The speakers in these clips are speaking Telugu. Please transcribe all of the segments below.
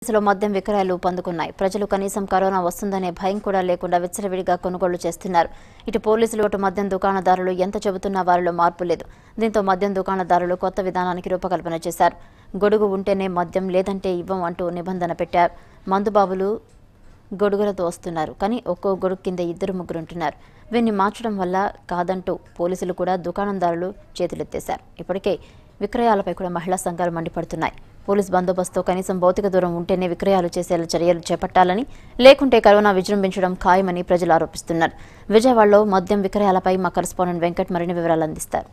లో మద్యం విక్రయాలు పొందుకున్నాయి ప్రజలు కనీసం కరోనా వస్తుందనే భయం కూడా లేకుండా విచ్చలవిడిగా కొనుగోళ్లు చేస్తున్నారు ఇటు పోలీసులు అటు మద్యం దుకాణదారులు ఎంత చెబుతున్నా వారిలో మార్పు లేదు దీంతో మద్యం దుకాణదారులు కొత్త విధానానికి రూపకల్పన చేశారు గొడుగు ఉంటేనే మద్యం లేదంటే ఇవ్వం అంటూ నిబంధన పెట్టారు మందుబాబులు గొడుగులతో వస్తున్నారు కానీ ఒక్కో గొడుగు కింద ఇద్దరు ముగ్గురు ఉంటున్నారు వీరిని మార్చడం వల్ల కాదంటూ పోలీసులు కూడా దుకాణందారులు చేతులెత్తేశారు ఇప్పటికే విక్రయాలపై కూడా మహిళా సంఘాలు మండిపడుతున్నాయి పోలీస్ బందోబస్తుతో కనీసం భౌతిక దూరం ఉంటేనే విక్రయాలు చేసేలా చర్యలు చేపట్టాలని లేకుంటే కరోనా విజృంభించడం ఖాయమని ప్రజలు ఆరోపిస్తున్నారు విజయవాడలో మద్యం విక్రయాలపై మా కరెస్పాండెంట్ వెంకట్ మరిన్ని వివరాలు అందిస్తారు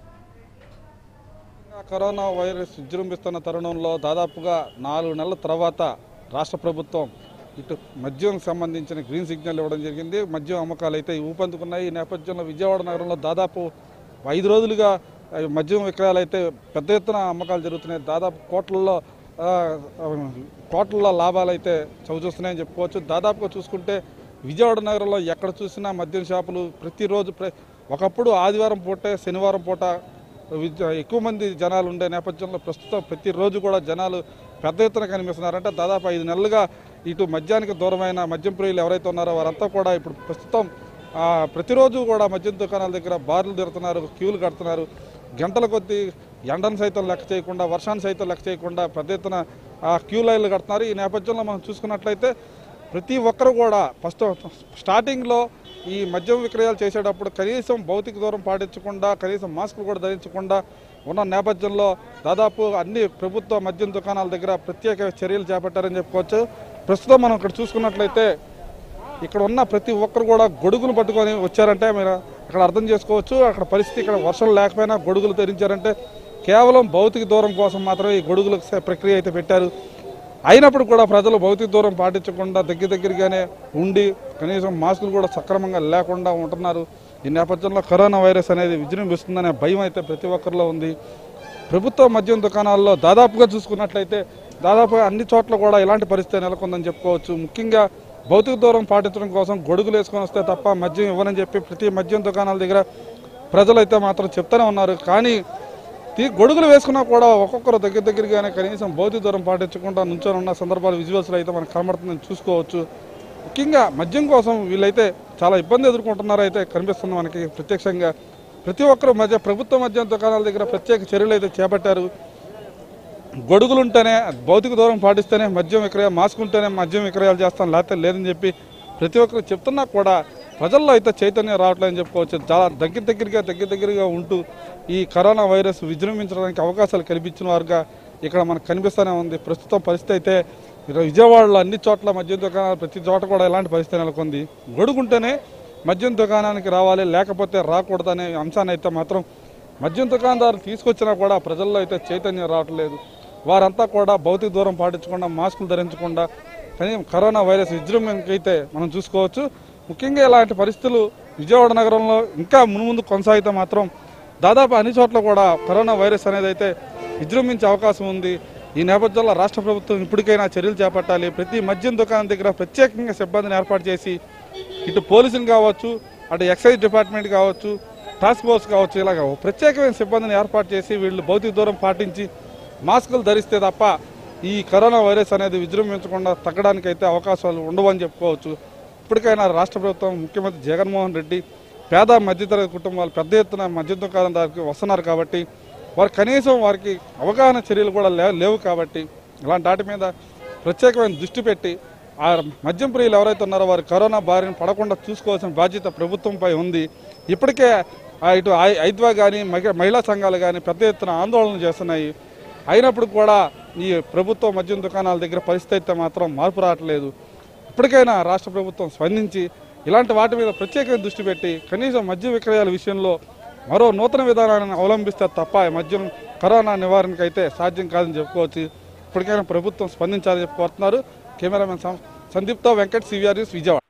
కరోనా వైరస్ విజృంభిస్తున్న తరుణంలో దాదాపుగా నాలుగు నెలల తర్వాత రాష్ట్ర ప్రభుత్వం ఇటు మద్యం సంబంధించిన గ్రీన్ సిగ్నల్ ఇవ్వడం జరిగింది మద్యం అమ్మకాలు అయితే ఊపందుకున్నాయి ఈ నేపథ్యంలో విజయవాడ నగరంలో దాదాపు ఐదు రోజులుగా ఆ, మద్యం విక్రయాలు అయితే పెద్ద ఎత్తున అమ్మకాలు జరుగుతున్నాయి దాదాపు కోట్లలో ఆ, ఆ, కోట్లలో లాభాలు అయితే చవిచూస్తున్నాయని చెప్పుకోవచ్చు దాదాపుగా చూసుకుంటే విజయవాడ నగరంలో ఎక్కడ చూసినా మద్యం షాపులు ప్రతిరోజు ప్ర- ఒకప్పుడు ఆదివారం పూటే శనివారం పూట విద్య- ఎక్కువ మంది జనాలు ఉండే నేపథ్యంలో ప్రస్తుతం ప్రతిరోజు కూడా జనాలు పెద్ద ఎత్తున కనిపిస్తున్నారంటే దాదాపు ఐదు నెలలుగా ఇటు మద్యానికి దూరమైన మద్యం ప్రియులు ఎవరైతే ఉన్నారో వారంతా కూడా ఇప్పుడు ప్రస్తుతం ఆ, ప్రతిరోజు కూడా మద్యం దుకాణాల దగ్గర బార్లు తిరుగుతున్నారు క్యూలు కడుతున్నారు గంటల కొద్దీ ఎండను సైతం లెక్క చేయకుండా వర్షాన్ని సైతం లెక్క చేయకుండా పెద్ద ఎత్తున ఆ క్యూ లైన్లు కడుతున్నారు ఈ నేపథ్యంలో మనం చూసుకున్నట్లయితే ప్రతి ఒక్కరు కూడా ఫస్ట్ స్టార్టింగ్లో ఈ మద్యం విక్రయాలు చేసేటప్పుడు కనీసం భౌతిక దూరం పాటించకుండా కనీసం మాస్కులు కూడా ధరించకుండా ఉన్న నేపథ్యంలో దాదాపు అన్ని ప్రభుత్వ మద్యం దుకాణాల దగ్గర ప్రత్యేక చర్యలు చేపట్టారని చెప్పుకోవచ్చు ప్రస్తుతం మనం ఇక్కడ చూసుకున్నట్లయితే ఇక్కడ ఉన్న ప్రతి ఒక్కరు కూడా గొడుగులు పట్టుకొని వచ్చారంటే మీరు అక్కడ అర్థం చేసుకోవచ్చు అక్కడ పరిస్థితి ఇక్కడ వర్షం లేకపోయినా గొడుగులు ధరించారంటే కేవలం భౌతిక దూరం కోసం మాత్రమే ఈ గొడుగుల స- ప్రక్రియ అయితే పెట్టారు అయినప్పుడు కూడా ప్రజలు భౌతిక దూరం పాటించకుండా దగ్గర దగ్గరగానే ఉండి కనీసం మాస్కులు కూడా సక్రమంగా లేకుండా ఉంటున్నారు ఈ నేపథ్యంలో కరోనా వైరస్ అనేది విజృంభిస్తుందనే భయం అయితే ప్రతి ఒక్కరిలో ఉంది ప్రభుత్వ మద్యం దుకాణాల్లో దాదాపుగా చూసుకున్నట్లయితే దాదాపుగా అన్ని చోట్ల కూడా ఇలాంటి పరిస్థితి నెలకొందని చెప్పుకోవచ్చు ముఖ్యంగా భౌతిక దూరం పాటించడం కోసం గొడుగులు వేసుకొని వస్తే తప్ప మద్యం ఇవ్వనని చెప్పి ప్రతి మద్యం దుకాణాల దగ్గర ప్రజలైతే మాత్రం చెప్తూనే ఉన్నారు కానీ తీ గొడుగులు వేసుకున్నా కూడా ఒక్కొక్కరు దగ్గర దగ్గరగానే కనీసం భౌతిక దూరం పాటించకుండా నుంచొని ఉన్న సందర్భాలు విజువల్స్లో అయితే మనకు కనబడుతుందని చూసుకోవచ్చు ముఖ్యంగా మద్యం కోసం వీళ్ళైతే చాలా ఇబ్బంది ఎదుర్కొంటున్నారు అయితే కనిపిస్తుంది మనకి ప్రత్యక్షంగా ప్రతి ఒక్కరు మధ్య ప్రభుత్వ మద్యం దుకాణాల దగ్గర ప్రత్యేక చర్యలు అయితే చేపట్టారు గొడుగులు ఉంటేనే భౌతిక దూరం పాటిస్తేనే మద్యం విక్రయ మాస్క్ ఉంటేనే మద్యం విక్రయాలు చేస్తాం లేకపోతే లేదని చెప్పి ప్రతి ఒక్కరు చెప్తున్నా కూడా ప్రజల్లో అయితే చైతన్యం రావట్లేదని చెప్పుకోవచ్చు చాలా దగ్గర దగ్గరగా దగ్గర దగ్గరగా ఉంటూ ఈ కరోనా వైరస్ విజృంభించడానికి అవకాశాలు కల్పించిన వారుగా ఇక్కడ మనకు కనిపిస్తూనే ఉంది ప్రస్తుతం పరిస్థితి అయితే ఇక్కడ విజయవాడలో అన్ని చోట్ల మద్యం దుకాణాలు ప్రతి చోట కూడా ఇలాంటి పరిస్థితి నెలకొంది గొడుగుంటేనే మద్యం దుకాణానికి రావాలి లేకపోతే రాకూడదనే అంశాన్ని అయితే మాత్రం మద్యం దుకాణదారు తీసుకొచ్చినా కూడా ప్రజల్లో అయితే చైతన్యం రావట్లేదు వారంతా కూడా భౌతిక దూరం పాటించకుండా మాస్కులు ధరించకుండా కానీ కరోనా వైరస్ విజృంభణకైతే మనం చూసుకోవచ్చు ముఖ్యంగా ఇలాంటి పరిస్థితులు విజయవాడ నగరంలో ఇంకా మున్ముందు కొనసాగితే మాత్రం దాదాపు అన్ని చోట్ల కూడా కరోనా వైరస్ అనేది అయితే విజృంభించే అవకాశం ఉంది ఈ నేపథ్యంలో రాష్ట్ర ప్రభుత్వం ఇప్పటికైనా చర్యలు చేపట్టాలి ప్రతి మద్యం దుకాణం దగ్గర ప్రత్యేకంగా సిబ్బందిని ఏర్పాటు చేసి ఇటు పోలీసులు కావచ్చు అటు ఎక్సైజ్ డిపార్ట్మెంట్ కావచ్చు టాస్క్ ఫోర్స్ కావచ్చు ఇలాగ ఓ ప్రత్యేకమైన సిబ్బందిని ఏర్పాటు చేసి వీళ్ళు భౌతిక దూరం పాటించి మాస్కులు ధరిస్తే తప్ప ఈ కరోనా వైరస్ అనేది విజృంభించకుండా తగ్గడానికి అయితే అవకాశాలు ఉండవని చెప్పుకోవచ్చు ఇప్పటికైనా రాష్ట్ర ప్రభుత్వం ముఖ్యమంత్రి జగన్మోహన్ రెడ్డి పేద మధ్యతరగతి కుటుంబాలు పెద్ద ఎత్తున మద్య దుకాణదారికి వస్తున్నారు కాబట్టి వారు కనీసం వారికి అవగాహన చర్యలు కూడా లే- లేవు కాబట్టి ఇలాంటి వాటి మీద ప్రత్యేకమైన దృష్టి పెట్టి ఆ మద్యం ప్రియులు ఎవరైతే ఉన్నారో వారు కరోనా బారిన పడకుండా చూసుకోవాల్సిన బాధ్యత ప్రభుత్వంపై ఉంది ఇప్పటికే ఆ ఇటు ఐ- ఐద్వా కానీ మహిళా సంఘాలు కానీ పెద్ద ఎత్తున ఆందోళన చేస్తున్నాయి అయినప్పుడు కూడా ఈ ప్రభుత్వ మద్యం దుకాణాల దగ్గర పరిస్థితి అయితే మాత్రం మార్పు రావట్లేదు ఇప్పటికైనా రాష్ట్ర ప్రభుత్వం స్పందించి ఇలాంటి వాటి మీద ప్రత్యేకంగా దృష్టి పెట్టి కనీసం మద్య విక్రయాల విషయంలో మరో నూతన విధానాన్ని అవలంబిస్తే తప్ప ఈ మద్యం కరోనా నివారణకు అయితే సాధ్యం కాదని చెప్పుకోవచ్చు ఇప్పటికైనా ప్రభుత్వం స్పందించాలని చెప్పి కోరుతున్నారు కెమెరామెన్ సం- సందీప్తో వెంకట్ సివిఆర్ న్యూస్ విజయవాడ